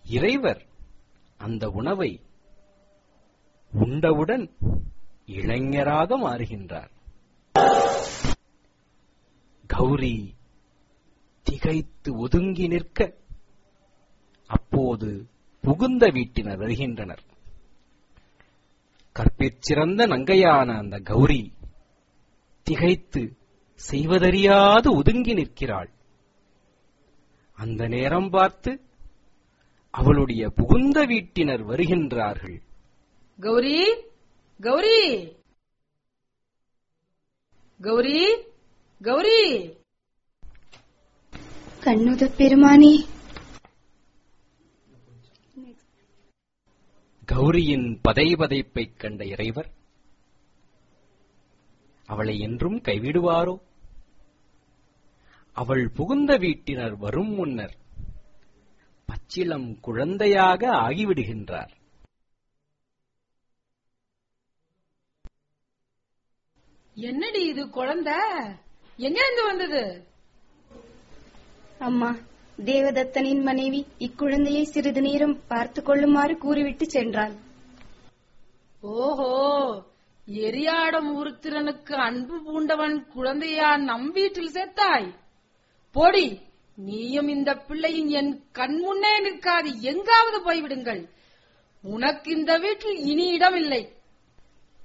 இறைவர் அந்த உணவை உண்டவுடன் இளைஞராக மாறுகின்றார் கௌரி திகைத்து ஒதுங்கி நிற்க அப்போது புகுந்த வீட்டினர் வருகின்றனர் கற்பிற்சிறந்த நங்கையான அந்த கௌரி திகைத்து செய்வதறியாது ஒதுங்கி நிற்கிறாள் அந்த நேரம் பார்த்து அவளுடைய புகுந்த வீட்டினர் வருகின்றார்கள் கௌரி கௌரி கௌரி கௌரி கண்ணுத பெருமானே கௌரியின் பதைபதைப்பைக் கண்ட இறைவர் அவளை என்றும் கைவிடுவாரோ அவள் புகுந்த வீட்டினர் வரும் முன்னர் பச்சிலம் குழந்தையாக ஆகிவிடுகின்றார் என்னடி இது குழந்தை எங்க இருந்து வந்தது அம்மா தேவதத்தனின் மனைவி இக்குழந்தையை சிறிது நேரம் பார்த்து கொள்ளுமாறு கூறிவிட்டு சென்றாள் ஓஹோ எரியாடம் உருத்திரனுக்கு அன்பு பூண்டவன் குழந்தையா நம் வீட்டில் சேர்த்தாய் போடி நீயும் இந்த பிள்ளையும் என் கண் முன்னே நிற்காது எங்காவது போய்விடுங்கள் உனக்கு இந்த வீட்டில் இனி இடமில்லை